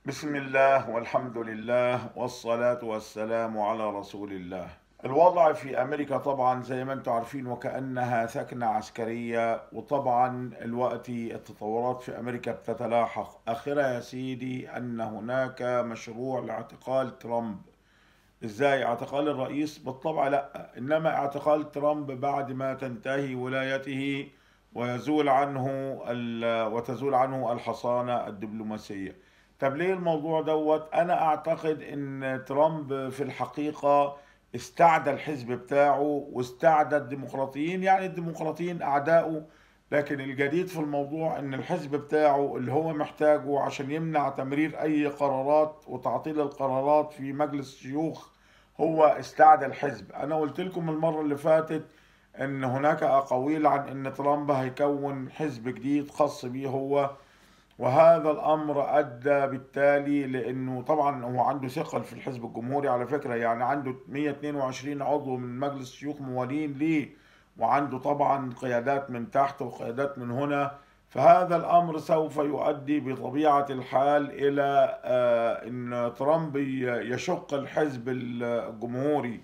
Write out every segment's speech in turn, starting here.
بسم الله والحمد لله والصلاة والسلام على رسول الله الوضع في أمريكا طبعا زي ما انتم عارفين وكأنها ثكنة عسكرية وطبعا الوقت التطورات في أمريكا بتتلاحق آخرها يا سيدي أن هناك مشروع لاعتقال ترامب ازاي اعتقال الرئيس بالطبع لا انما اعتقال ترامب بعد ما تنتهي ولايته ويزول عنه ال- وتزول عنه الحصانة الدبلوماسية طب ليه الموضوع دوت انا اعتقد ان ترامب في الحقيقة استعدى الحزب بتاعه واستعدى الديمقراطيين يعني الديمقراطيين اعدائه لكن الجديد في الموضوع ان الحزب بتاعه اللي هو محتاجه عشان يمنع تمرير اي قرارات وتعطيل القرارات في مجلس الشيوخ هو استعدى الحزب انا قلت لكم المرة اللي فاتت ان هناك اقاويل عن ان ترامب هيكون حزب جديد خاص بيه هو وهذا الامر ادى بالتالي لانه طبعا هو عنده ثقل في الحزب الجمهوري على فكره يعني عنده 122 عضو من مجلس الشيوخ موالين ليه وعنده طبعا قيادات من تحت وقيادات من هنا فهذا الامر سوف يؤدي بطبيعه الحال الى آه، ان ترامب ي- يشق الحزب الجمهوري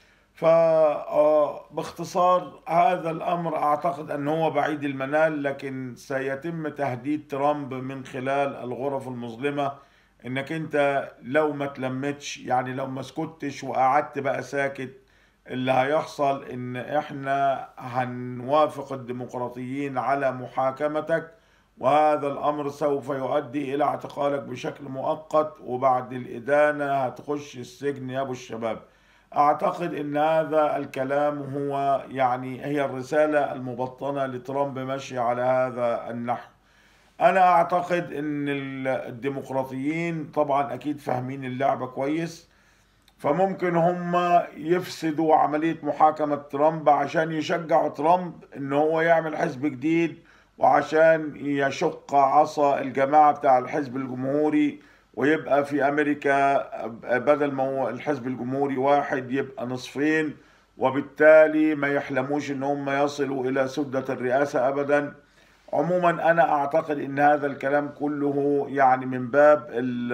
فباختصار هذا الامر اعتقد ان هو بعيد المنال لكن سيتم تهديد ترامب من خلال الغرف المظلمه انك انت لو ما تلمتش يعني لو ما سكتش وقعدت بقى ساكت اللي هيحصل ان احنا هنوافق الديمقراطيين على محاكمتك وهذا الامر سوف يؤدي الى اعتقالك بشكل مؤقت وبعد الادانه هتخش السجن يا ابو الشباب اعتقد ان هذا الكلام هو يعني هي الرساله المبطنه لترامب ماشيه على هذا النحو انا اعتقد ان الديمقراطيين طبعا اكيد فاهمين اللعبه كويس فممكن هم يفسدوا عملية محاكمة ترامب عشان يشجعوا ترامب ان هو يعمل حزب جديد وعشان يشق عصا الجماعة بتاع الحزب الجمهوري ويبقى في امريكا بدل ما هو الحزب الجمهوري واحد يبقى نصفين وبالتالي ما يحلموش ان هم يصلوا الى سدة الرئاسة ابدا عموما انا اعتقد ان هذا الكلام كله يعني من باب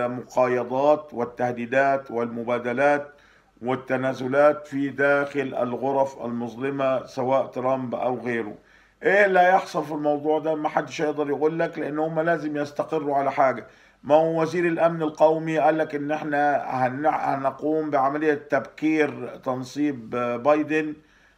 المقايضات والتهديدات والمبادلات والتنازلات في داخل الغرف المظلمة سواء ترامب او غيره ايه اللي هيحصل في الموضوع ده ما حدش هيقدر يقول لك لان هم لازم يستقروا على حاجة ما هو وزير الامن القومي قال لك ان احنا هن- هنقوم بعملية تبكير تنصيب بايدن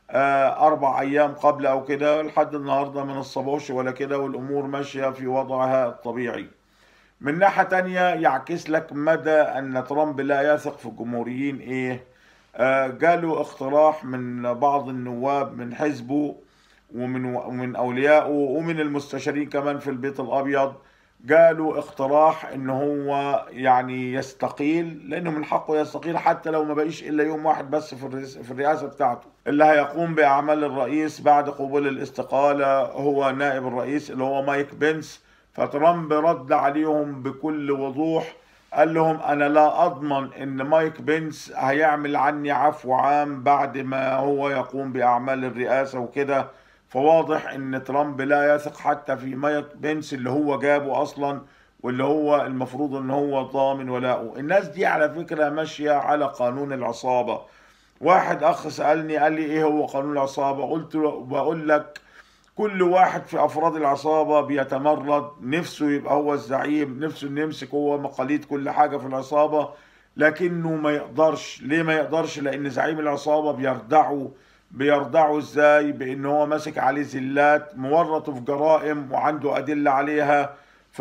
آه، أربع أيام قبل أو كده لحد النهاردة من الصبوش ولا كده والأمور ماشية في وضعها الطبيعي من ناحية تانية يعكس لك مدى أن ترامب لا يثق في الجمهوريين إيه آه، جاله اقتراح من بعض النواب من حزبه ومن ومن أوليائه ومن المستشارين كمان في البيت الأبيض جاله اقتراح ان هو يعني يستقيل لانه من حقه يستقيل حتى لو ما بقيش الا يوم واحد بس في الرئيس- في الرئاسه بتاعته اللي هيقوم باعمال الرئيس بعد قبول الاستقاله هو نائب الرئيس اللي هو مايك بنس فترامب رد عليهم بكل وضوح قال لهم انا لا اضمن ان مايك بنس هيعمل عني عفو عام بعد ما هو يقوم باعمال الرئاسه وكده فواضح ان ترامب لا يثق حتى في مايك بنس اللي هو جابه اصلا واللي هو المفروض ان هو ضامن ولاؤه الناس دي على فكرة ماشية على قانون العصابة واحد اخ سألني قال لي ايه هو قانون العصابة قلت له بقول لك كل واحد في افراد العصابة بيتمرد نفسه يبقى هو الزعيم نفسه انه يمسك هو مقاليد كل حاجة في العصابة لكنه ما يقدرش ليه ما يقدرش لان زعيم العصابة بيردعه بيردعه ازاي بان هو ماسك عليه زلات مورطه في جرائم وعنده ادله عليها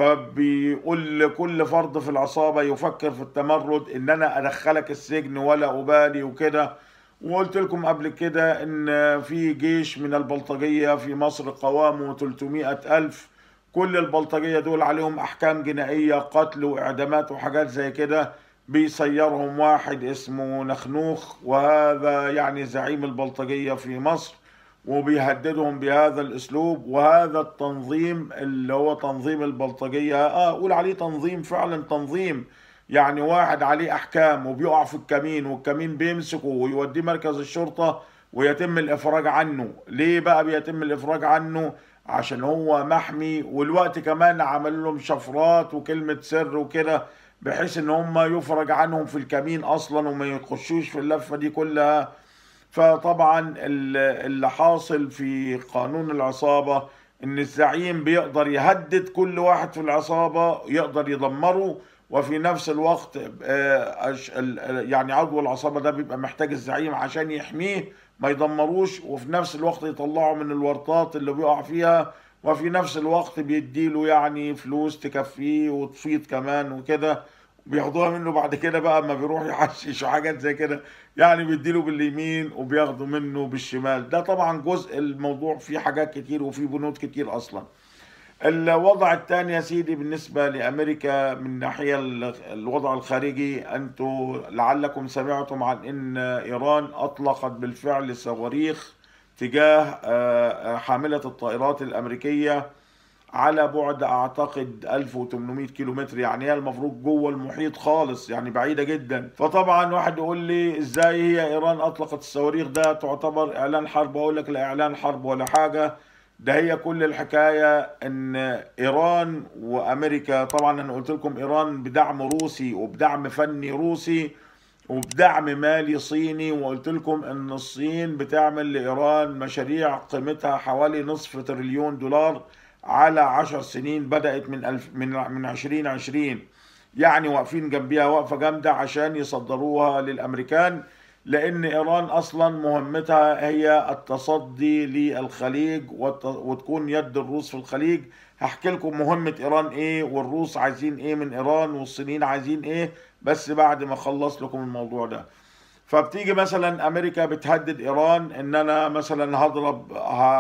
فبيقول لكل فرد في العصابه يفكر في التمرد ان انا ادخلك السجن ولا ابالي وكده وقلت لكم قبل كده ان في جيش من البلطجيه في مصر قوامه 300 الف كل البلطجيه دول عليهم احكام جنائيه قتل واعدامات وحاجات زي كده بيصيرهم واحد اسمه نخنوخ وهذا يعني زعيم البلطجية في مصر وبيهددهم بهذا الاسلوب وهذا التنظيم اللي هو تنظيم البلطجية اه قول عليه تنظيم فعلا تنظيم يعني واحد عليه احكام وبيقع في الكمين والكمين بيمسكه ويوديه مركز الشرطة ويتم الافراج عنه ليه بقى بيتم الافراج عنه عشان هو محمي والوقت كمان عملوا لهم شفرات وكلمة سر وكده بحيث ان هم يفرج عنهم في الكمين اصلا وما يخشوش في اللفة دي كلها فطبعا اللي حاصل في قانون العصابة ان الزعيم بيقدر يهدد كل واحد في العصابة يقدر يدمره وفي نفس الوقت يعني عضو العصابة ده بيبقى محتاج الزعيم عشان يحميه ما يدمروش وفي نفس الوقت يطلعه من الورطات اللي بيقع فيها وفي نفس الوقت بيديله يعني فلوس تكفيه وتفيض كمان وكده بياخدوها منه بعد كده بقى اما بيروح يحشش وحاجات زي كده يعني بيديله باليمين وبياخدوا منه بالشمال ده طبعا جزء الموضوع فيه حاجات كتير وفيه بنود كتير اصلا الوضع الثاني يا سيدي بالنسبة لأمريكا من ناحية الوضع الخارجي أنتم لعلكم سمعتم عن أن إيران أطلقت بالفعل صواريخ تجاه حاملة الطائرات الأمريكية على بعد أعتقد 1800 كيلومتر يعني هي المفروض جوه المحيط خالص يعني بعيدة جدا فطبعا واحد يقول لي إزاي هي إيران أطلقت الصواريخ ده تعتبر إعلان حرب أقول لك لا إعلان حرب ولا حاجة ده هي كل الحكاية ان ايران وامريكا طبعا انا قلت لكم ايران بدعم روسي وبدعم فني روسي وبدعم مالي صيني وقلت لكم ان الصين بتعمل لايران مشاريع قيمتها حوالي نصف تريليون دولار على عشر سنين بدأت من ألف من من 2020 يعني واقفين جنبيها وقفة جامدة عشان يصدروها للامريكان لان ايران اصلا مهمتها هي التصدي للخليج وتكون يد الروس في الخليج هحكي لكم مهمة ايران ايه والروس عايزين ايه من ايران والصينيين عايزين ايه بس بعد ما اخلص لكم الموضوع ده فبتيجي مثلا امريكا بتهدد ايران ان انا مثلا هضرب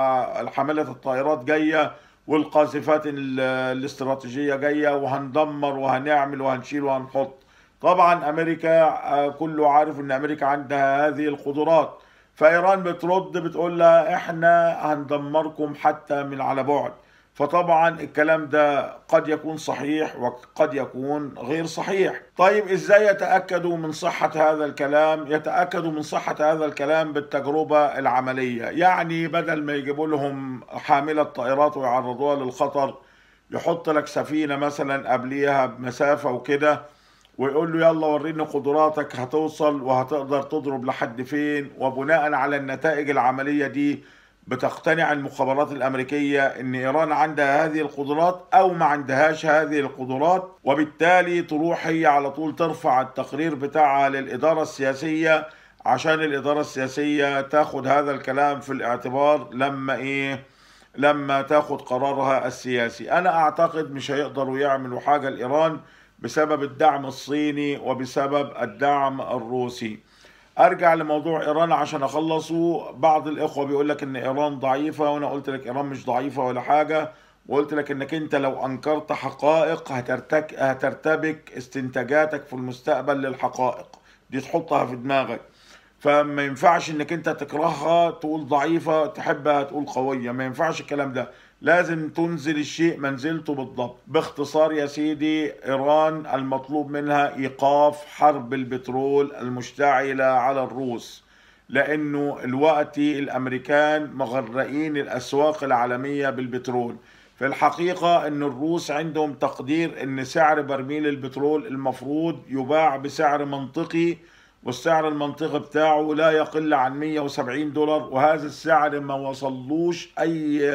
حاملة الطائرات جاية والقاذفات الاستراتيجية جاية وهندمر وهنعمل وهنشيل وهنحط طبعا امريكا كله عارف ان امريكا عندها هذه القدرات فايران بترد بتقول لها احنا هندمركم حتى من على بعد فطبعا الكلام ده قد يكون صحيح وقد يكون غير صحيح طيب ازاي يتاكدوا من صحه هذا الكلام يتاكدوا من صحه هذا الكلام بالتجربه العمليه يعني بدل ما يجيبوا لهم حامله طائرات ويعرضوها للخطر يحط لك سفينه مثلا قبليها بمسافه وكده ويقول له يلا وريني قدراتك هتوصل وهتقدر تضرب لحد فين وبناء على النتائج العملية دي بتقتنع المخابرات الأمريكية أن إيران عندها هذه القدرات أو ما عندهاش هذه القدرات وبالتالي تروح هي على طول ترفع التقرير بتاعها للإدارة السياسية عشان الإدارة السياسية تاخد هذا الكلام في الاعتبار لما إيه لما تاخد قرارها السياسي أنا أعتقد مش هيقدروا يعملوا حاجة لإيران بسبب الدعم الصيني وبسبب الدعم الروسي ارجع لموضوع ايران عشان اخلصه بعض الاخوه بيقول لك ان ايران ضعيفه وانا قلت لك ايران مش ضعيفه ولا حاجه وقلت لك انك انت لو انكرت حقائق هترتك هترتبك استنتاجاتك في المستقبل للحقائق دي تحطها في دماغك فما ينفعش انك انت تكرهها تقول ضعيفه تحبها تقول قويه ما ينفعش الكلام ده لازم تنزل الشيء منزلته بالضبط باختصار يا سيدي ايران المطلوب منها ايقاف حرب البترول المشتعله على الروس لانه الوقت الامريكان مغرقين الاسواق العالميه بالبترول في الحقيقة ان الروس عندهم تقدير ان سعر برميل البترول المفروض يباع بسعر منطقي والسعر المنطقي بتاعه لا يقل عن 170 دولار وهذا السعر ما وصلوش اي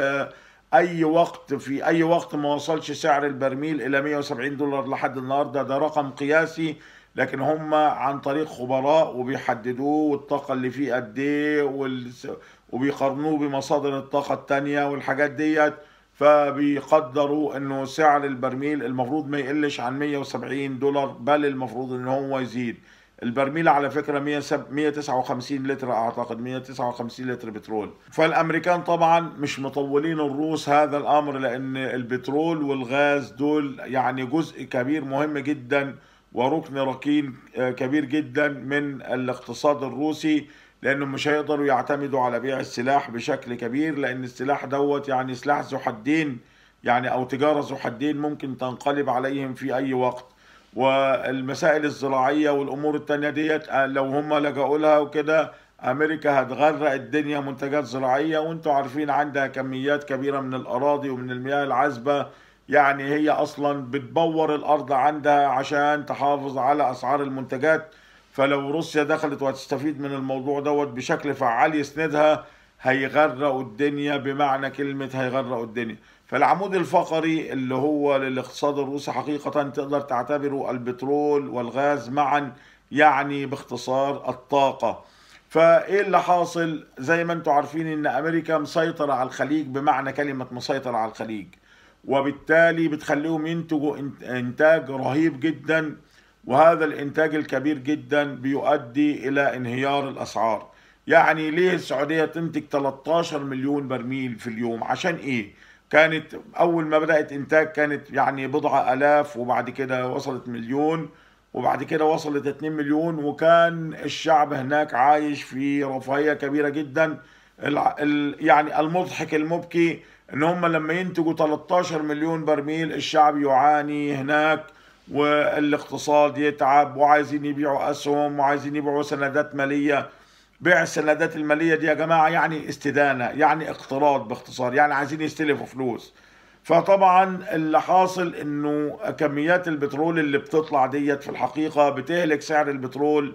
اي وقت في اي وقت ما وصلش سعر البرميل الى 170 دولار لحد النهارده ده رقم قياسي لكن هم عن طريق خبراء وبيحددوه والطاقه اللي فيه قد ايه وبيقارنوه بمصادر الطاقه التانية والحاجات ديت فبيقدروا انه سعر البرميل المفروض ما يقلش عن 170 دولار بل المفروض ان هو يزيد البرميل على فكره 159 لتر اعتقد 159 لتر بترول فالامريكان طبعا مش مطولين الروس هذا الامر لان البترول والغاز دول يعني جزء كبير مهم جدا وركن ركين كبير جدا من الاقتصاد الروسي لانهم مش هيقدروا يعتمدوا على بيع السلاح بشكل كبير لان السلاح دوت يعني سلاح ذو حدين يعني او تجاره ذو حدين ممكن تنقلب عليهم في اي وقت والمسائل الزراعيه والامور التانية ديت لو هم لجأوا لها وكده امريكا هتغرق الدنيا منتجات زراعيه وانتم عارفين عندها كميات كبيره من الاراضي ومن المياه العذبه يعني هي اصلا بتبور الارض عندها عشان تحافظ على اسعار المنتجات فلو روسيا دخلت وهتستفيد من الموضوع دوت بشكل فعال يسندها هيغرقوا الدنيا بمعنى كلمة هيغرقوا الدنيا فالعمود الفقري اللي هو للاقتصاد الروسي حقيقة تقدر تعتبره البترول والغاز معا يعني باختصار الطاقة فايه اللي حاصل زي ما انتم عارفين ان امريكا مسيطرة على الخليج بمعنى كلمة مسيطرة على الخليج وبالتالي بتخليهم ينتجوا انتاج رهيب جدا وهذا الانتاج الكبير جدا بيؤدي الى انهيار الاسعار يعني ليه السعودية تنتج 13 مليون برميل في اليوم عشان ايه كانت اول ما بدأت انتاج كانت يعني بضعة الاف وبعد كده وصلت مليون وبعد كده وصلت 2 مليون وكان الشعب هناك عايش في رفاهية كبيرة جدا يعني المضحك المبكي ان هم لما ينتجوا 13 مليون برميل الشعب يعاني هناك والاقتصاد يتعب وعايزين يبيعوا اسهم وعايزين يبيعوا سندات ماليه بيع السندات الماليه دي يا جماعه يعني استدانه يعني اقتراض باختصار يعني عايزين يستلفوا فلوس فطبعا اللي حاصل انه كميات البترول اللي بتطلع ديت في الحقيقه بتهلك سعر البترول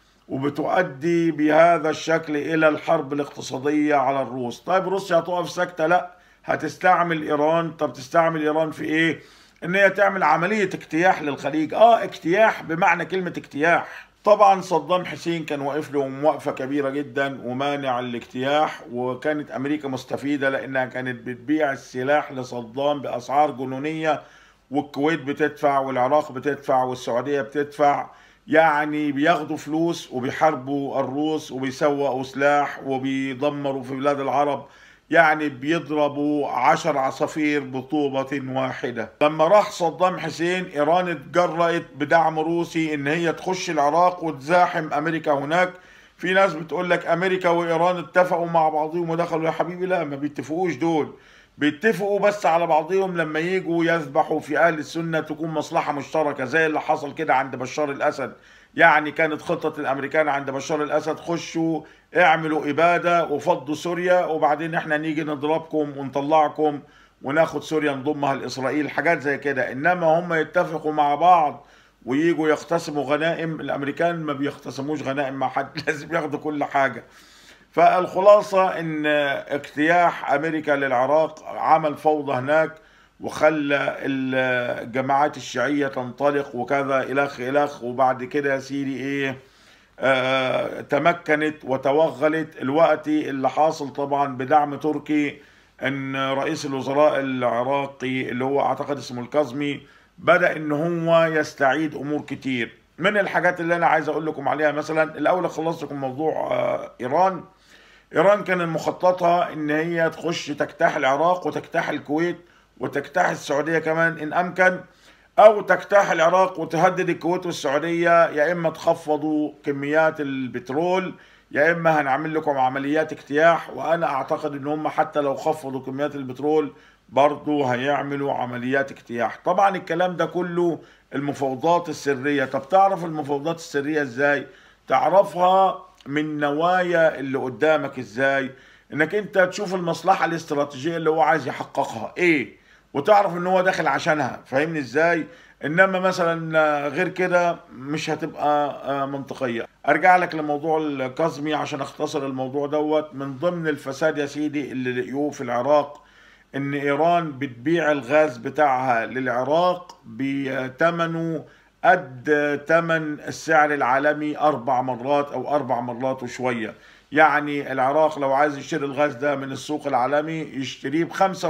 وبتؤدي بهذا الشكل الى الحرب الاقتصاديه على الروس طيب روسيا هتقف ساكته لا هتستعمل ايران طب تستعمل ايران في ايه ان هي تعمل عمليه اجتياح للخليج اه اجتياح بمعنى كلمه اجتياح طبعا صدام حسين كان واقف له موقفه كبيره جدا ومانع الاجتياح وكانت امريكا مستفيده لانها كانت بتبيع السلاح لصدام باسعار جنونيه والكويت بتدفع والعراق بتدفع والسعوديه بتدفع يعني بياخدوا فلوس وبيحاربوا الروس وبيسوقوا سلاح وبيدمروا في بلاد العرب يعني بيضربوا عشر عصافير بطوبة واحدة لما راح صدام حسين إيران اتجرأت بدعم روسي إن هي تخش العراق وتزاحم أمريكا هناك في ناس بتقول لك أمريكا وإيران اتفقوا مع بعضهم ودخلوا يا حبيبي لا ما بيتفقوش دول بيتفقوا بس على بعضهم لما يجوا يذبحوا في أهل السنة تكون مصلحة مشتركة زي اللي حصل كده عند بشار الأسد يعني كانت خطة الأمريكان عند بشار الأسد خشوا اعملوا إبادة وفضوا سوريا وبعدين احنا نيجي نضربكم ونطلعكم وناخد سوريا نضمها لإسرائيل حاجات زي كده إنما هم يتفقوا مع بعض ويجوا يقتسموا غنائم الأمريكان ما بيقتسموش غنائم مع حد لازم ياخدوا كل حاجة فالخلاصة ان اجتياح امريكا للعراق عمل فوضى هناك وخلى الجماعات الشيعية تنطلق وكذا إلخ إلخ وبعد كده يا سيدي إيه آه تمكنت وتوغلت الوقت اللي حاصل طبعا بدعم تركي ان رئيس الوزراء العراقي اللي هو اعتقد اسمه الكاظمي بدا ان هو يستعيد امور كتير من الحاجات اللي انا عايز اقول لكم عليها مثلا الاول خلصت لكم موضوع آه ايران ايران كان مخططها ان هي تخش تجتاح العراق وتجتاح الكويت وتجتاح السعوديه كمان ان امكن او تجتاح العراق وتهدد الكويت والسعوديه يا اما تخفضوا كميات البترول يا اما هنعمل لكم عمليات اجتياح وانا اعتقد ان هم حتى لو خفضوا كميات البترول برضه هيعملوا عمليات اجتياح طبعا الكلام ده كله المفاوضات السريه طب تعرف المفاوضات السريه ازاي تعرفها من نوايا اللي قدامك ازاي انك انت تشوف المصلحه الاستراتيجيه اللي هو عايز يحققها ايه وتعرف ان هو داخل عشانها فاهمني ازاي انما مثلا غير كده مش هتبقى منطقيه ارجع لك لموضوع الكاظمي عشان اختصر الموضوع دوت من ضمن الفساد يا سيدي اللي لقيوه في العراق ان ايران بتبيع الغاز بتاعها للعراق بثمنه قد ثمن السعر العالمي اربع مرات او اربع مرات وشويه يعني العراق لو عايز يشتري الغاز ده من السوق العالمي يشتريه ب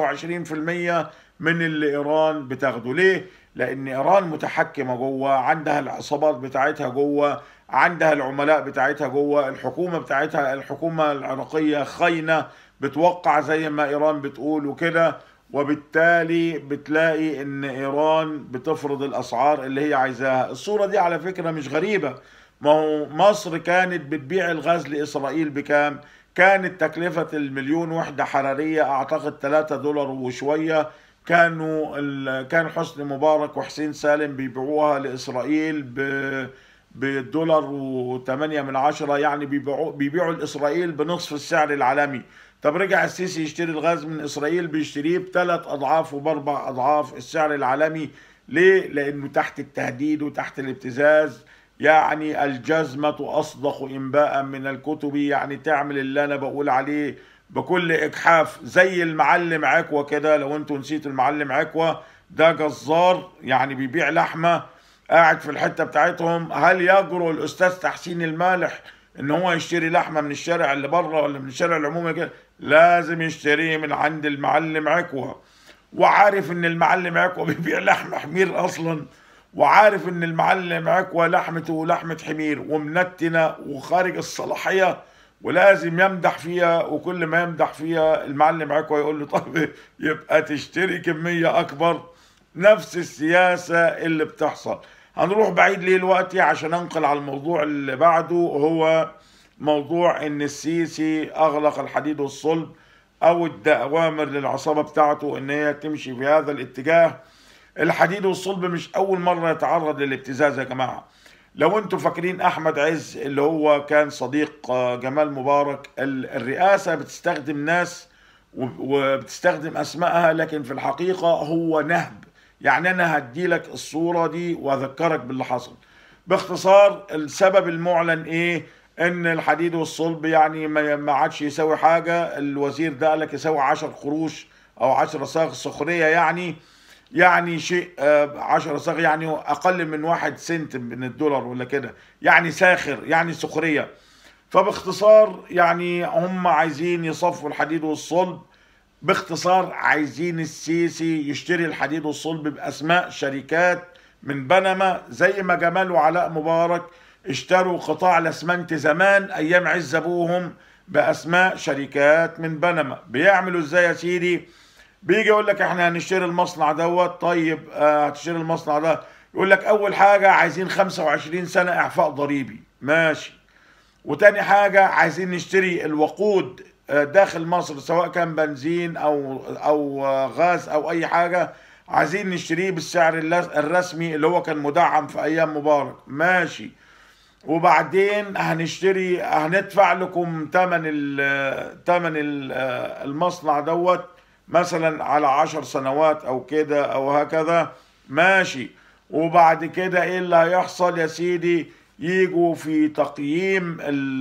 25% من اللي ايران بتاخده ليه لان ايران متحكمه جوه عندها العصابات بتاعتها جوه عندها العملاء بتاعتها جوه الحكومه بتاعتها الحكومه العراقيه خاينه بتوقع زي ما ايران بتقول وكده وبالتالي بتلاقي ان ايران بتفرض الاسعار اللي هي عايزاها الصوره دي على فكره مش غريبه ما هو مصر كانت بتبيع الغاز لاسرائيل بكام كانت تكلفة المليون وحدة حرارية أعتقد 3 دولار وشوية كانوا كان حسني مبارك وحسين سالم بيبيعوها لإسرائيل ب بالدولار وثمانية من عشرة يعني بيبيعوا بيبيعوا لإسرائيل بنصف السعر العالمي طب رجع السيسي يشتري الغاز من إسرائيل بيشتريه بثلاث أضعاف وبأربع أضعاف السعر العالمي ليه؟ لأنه تحت التهديد وتحت الابتزاز يعني الجزمة أصدق إنباء من الكتب يعني تعمل اللي أنا بقول عليه بكل إجحاف زي المعلم عكوة كده لو أنتوا نسيتوا المعلم عكوة ده جزار يعني بيبيع لحمة قاعد في الحتة بتاعتهم هل يجرؤ الأستاذ تحسين المالح إن هو يشتري لحمة من الشارع اللي بره ولا من الشارع العمومي كده لازم يشتريه من عند المعلم عكوة وعارف إن المعلم عكوة بيبيع لحم حمير أصلاً وعارف ان المعلم عكوى لحمته لحمة حمير ومنتنة وخارج الصلاحية ولازم يمدح فيها وكل ما يمدح فيها المعلم عكوى يقول له طب يبقى تشتري كمية اكبر نفس السياسة اللي بتحصل هنروح بعيد ليه دلوقتي عشان انقل على الموضوع اللي بعده وهو موضوع ان السيسي اغلق الحديد والصلب او ادى اوامر للعصابة بتاعته ان هي تمشي في هذا الاتجاه الحديد والصلب مش اول مره يتعرض للابتزاز يا جماعه لو انتوا فاكرين احمد عز اللي هو كان صديق جمال مبارك الرئاسه بتستخدم ناس وبتستخدم اسمائها لكن في الحقيقه هو نهب يعني انا هدي لك الصوره دي واذكرك باللي حصل باختصار السبب المعلن ايه ان الحديد والصلب يعني ما عادش يساوي حاجه الوزير ده قال لك يساوي 10 قروش او 10 صاغ سخريه يعني يعني شيء عشرة صاغ يعني أقل من واحد سنت من الدولار ولا كده يعني ساخر يعني سخرية فباختصار يعني هم عايزين يصفوا الحديد والصلب باختصار عايزين السيسي يشتري الحديد والصلب بأسماء شركات من بنما زي ما جمال وعلاء مبارك اشتروا قطاع الاسمنت زمان ايام عز ابوهم باسماء شركات من بنما بيعملوا ازاي يا سيدي بيجي يقول لك احنا هنشتري المصنع دوت طيب اه هتشتري المصنع ده يقول لك اول حاجه عايزين 25 سنه اعفاء ضريبي ماشي وتاني حاجه عايزين نشتري الوقود داخل مصر سواء كان بنزين او او غاز او اي حاجه عايزين نشتريه بالسعر الرسمي اللي هو كان مدعم في ايام مبارك ماشي وبعدين هنشتري هندفع لكم ثمن ثمن المصنع دوت مثلا على عشر سنوات او كده او هكذا ماشي وبعد كده ايه اللي هيحصل يا سيدي يجوا في تقييم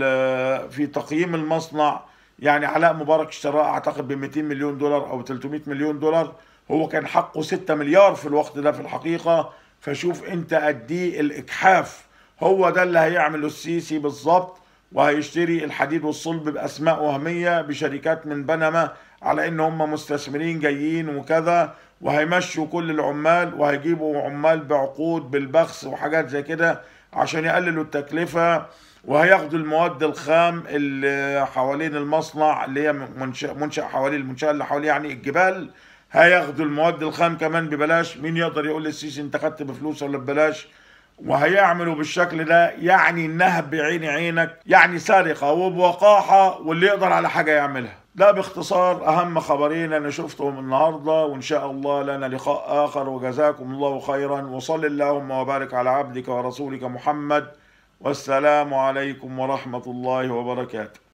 في تقييم المصنع يعني علاء مبارك اشتراه اعتقد ب 200 مليون دولار او 300 مليون دولار هو كان حقه 6 مليار في الوقت ده في الحقيقه فشوف انت قد ايه الاجحاف هو ده اللي هيعمله السيسي بالظبط وهيشتري الحديد والصلب باسماء وهميه بشركات من بنما على ان هم مستثمرين جايين وكذا وهيمشوا كل العمال وهيجيبوا عمال بعقود بالبخس وحاجات زي كده عشان يقللوا التكلفه وهياخدوا المواد الخام اللي حوالين المصنع اللي هي منشأ, منشأ حوالين المنشأة اللي حواليه يعني الجبال هياخدوا المواد الخام كمان ببلاش مين يقدر يقول للسيسي انت خدت بفلوس ولا ببلاش وهيعملوا بالشكل ده يعني النهب بعين عينك يعني سرقة وبوقاحة واللي يقدر على حاجة يعملها ده باختصار أهم خبرين أنا شفتهم النهاردة وإن شاء الله لنا لقاء آخر وجزاكم الله خيرا وصل اللهم وبارك على عبدك ورسولك محمد والسلام عليكم ورحمة الله وبركاته